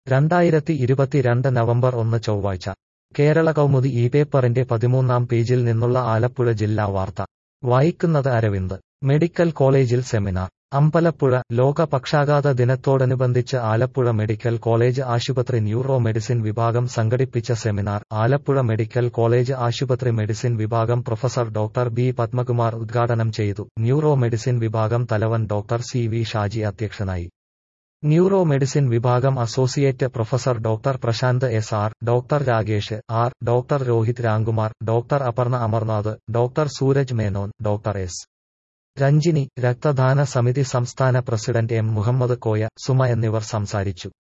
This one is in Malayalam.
രണ്ടായിരത്തി ഇരുപത്തിരണ്ട് നവംബർ ഒന്ന് ചൊവ്വാഴ്ച കേരള കൗമുദി ഈ പേപ്പറിന്റെ പതിമൂന്നാം പേജിൽ നിന്നുള്ള ആലപ്പുഴ ജില്ലാ വാർത്ത വായിക്കുന്നത് അരവിന്ദ് മെഡിക്കൽ കോളേജിൽ സെമിനാർ അമ്പലപ്പുഴ ലോക പക്ഷാഘാത ദിനത്തോടനുബന്ധിച്ച് ആലപ്പുഴ മെഡിക്കൽ കോളേജ് ആശുപത്രി ന്യൂറോ മെഡിസിൻ വിഭാഗം സംഘടിപ്പിച്ച സെമിനാർ ആലപ്പുഴ മെഡിക്കൽ കോളേജ് ആശുപത്രി മെഡിസിൻ വിഭാഗം പ്രൊഫസർ ഡോക്ടർ ബി പത്മകുമാർ ഉദ്ഘാടനം ചെയ്തു ന്യൂറോ മെഡിസിൻ വിഭാഗം തലവൻ ഡോക്ടർ സി വി ഷാജി അധ്യക്ഷനായി ന്യൂറോ മെഡിസിൻ വിഭാഗം associate professor doctor Prashanth S R doctor Rakesh R doctor Rohit Ramkumar doctor Aparna Amarnath doctor Sooraj Menon doctor S Ranjini രക്തദാന സമിതി സംസ്ഥാന പ്രസിഡന്റ് എം മുഹമ്മദ് കോയ സുമ എന്നിവർ സംസാരിച്ചു